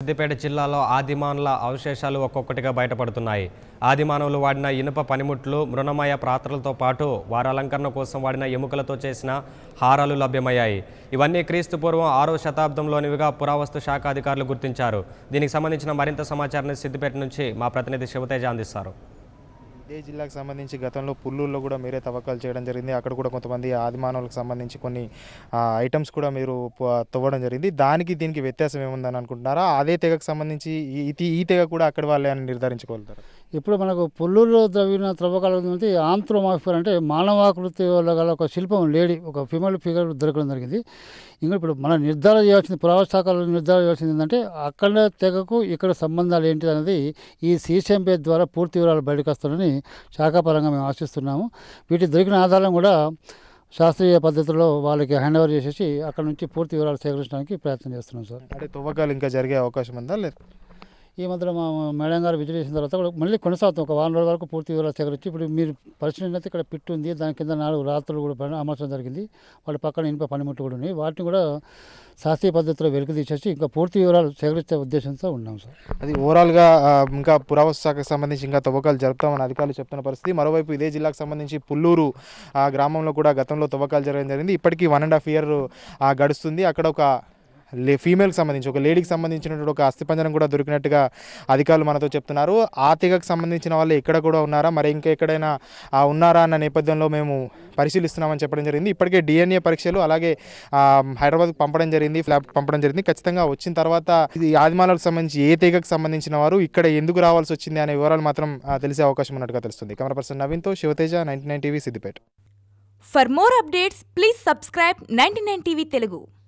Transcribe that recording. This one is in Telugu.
సిద్దిపేట జిల్లాలో ఆదిమానుల అవశేషాలు ఒక్కొక్కటిగా బయటపడుతున్నాయి ఆదిమానవులు వాడిన ఇనుప పనిముట్లు మృణమయ పాత్రలతో పాటు వారి అలంకరణ కోసం వాడిన ఎముకలతో చేసిన హారాలు లభ్యమయ్యాయి ఇవన్నీ క్రీస్తు పూర్వం ఆరో శతాబ్దంలోనివిగా పురావస్తు శాఖ అధికారులు గుర్తించారు దీనికి సంబంధించిన మరింత సమాచారాన్ని సిద్దిపేట నుంచి మా ప్రతినిధి శివతేజ అందిస్తారు ఇదే జిల్లాకు సంబంధించి గతంలో పుల్లూరులో కూడా మీరే తవ్వకాలు చేయడం జరిగింది అక్కడ కూడా కొంతమంది ఆదిమానవులకు సంబంధించి కొన్ని ఆ, ఐటమ్స్ కూడా మీరు ప- తవ్వడం జరిగింది దానికి దీనికి వ్యత్యాసం ఏముందని అనుకుంటున్నారా అదే తెగకు సంబంధించి ఈ- ఈ- ఈ తెగ కూడా అక్కడి వాళ్ళే అని నిర్ధారించుకోగలుగుతారు ఇప్పుడు మనకు పుల్లూరులో తవ్విన త్రవ్వకాల నుంచి ఆంథ్రోమాఫియర్ అంటే మానవాకృతి వల్ల గల ఒక శిల్పం లేడీ ఒక ఫిమేల్ ఫిగర్ దొరకడం జరిగింది ఇంకా ఇప్పుడు మనం నిర్ధారణ చేయాల్సింది పురావస్థాకాలు నిర్ధారణ చేయాల్సింది ఏంటంటే అక్కడ తెగకు ఇక్కడ సంబంధాలు ఏంటి అనేది ఈ సీసీఎంపీ ద్వారా పూర్తి వివరాలు బయటకు వస్తారని శాఖాపరంగా మేము ఆశిస్తున్నాము వీటి దొరికిన ఆధారం కూడా శాస్త్రీయ పద్ధతిలో వాళ్ళకి హ్యాండ్ ఓవర్ చేసేసి అక్కడ నుంచి పూర్తి వివరాలు సేకరించడానికి ప్రయత్నం చేస్తున్నాం సార్ అంటే తవ్వకాలు ఇంకా జరిగే అవకాశం ఉందా లేదు ఈ మధ్యలో మా మేడం గారు విజిట్ చేసిన తర్వాత కూడా మళ్ళీ కొనసాగుతాం ఒక వారం రోజుల వరకు పూర్తి వివరాలు సేకరించి ఇప్పుడు మీరు పరిశీలన ఇక్కడ పిట్టు ఉంది దాని కింద నాలుగు రాత్రులు కూడా పని- అమర్చడం జరిగింది వాళ్ళ పక్కన ఇనుప పనిముట్లు కూడా ఉన్నాయి వాటిని కూడా శాస్త్రీయ పద్ధతిలో వెలికి తీసేసి ఇంకా పూర్తి వివరాలు సేకరించే ఉద్దేశంతో ఉన్నాం సార్ అది ఓవరాల్గా ఆ, ఇంకా పురావస్తు శాఖకు సంబంధించి ఇంకా తవ్వకాలు జరుపుతామని అధికారులు చెప్తున్న పరిస్థితి మరోవైపు ఇదే జిల్లాకు సంబంధించి పుల్లూరు ఆ గ్రామంలో కూడా గతంలో తవ్వకాలు జరగడం జరిగింది ఇప్పటికీ వన్ అండ్ హాఫ్ ఇయర్ గడుస్తుంది అక్కడ ఒక లే ఫీమేల్కి సంబంధించి ఒక లేడీకి సంబంధించినటువంటి ఒక అస్థిపంజరం కూడా దొరికినట్టుగా అధికారులు మనతో చెప్తున్నారు ఆ తెగకు సంబంధించిన వాళ్ళు ఎక్కడ కూడా ఉన్నారా మరి ఇంకా ఎక్కడైనా ఆ, ఉన్నారా అన్న నేపథ్యంలో మేము పరిశీలిస్తున్నామని చెప్పడం జరిగింది ఇప్పటికే డిఎన్ఏ పరీక్షలు అలాగే ఆ, హైదరాబాద్కు పంపడం జరిగింది ఫ్లాప్ పంపడం జరిగింది ఖచ్చితంగా వచ్చిన తర్వాత ఇది ఆదిమాలకు సంబంధించి ఏ తెగకు సంబంధించిన వారు ఇక్కడ ఎందుకు రావాల్సి వచ్చింది అనే వివరాలు మాత్రం ఆ, తెలిసే అవకాశం ఉన్నట్టుగా తెలుస్తుంది కెమెరా పర్సన్ నవీన్తో Shivateja ninety nine TV Siddipet For more updates, please subscribe 99 TV Telugu.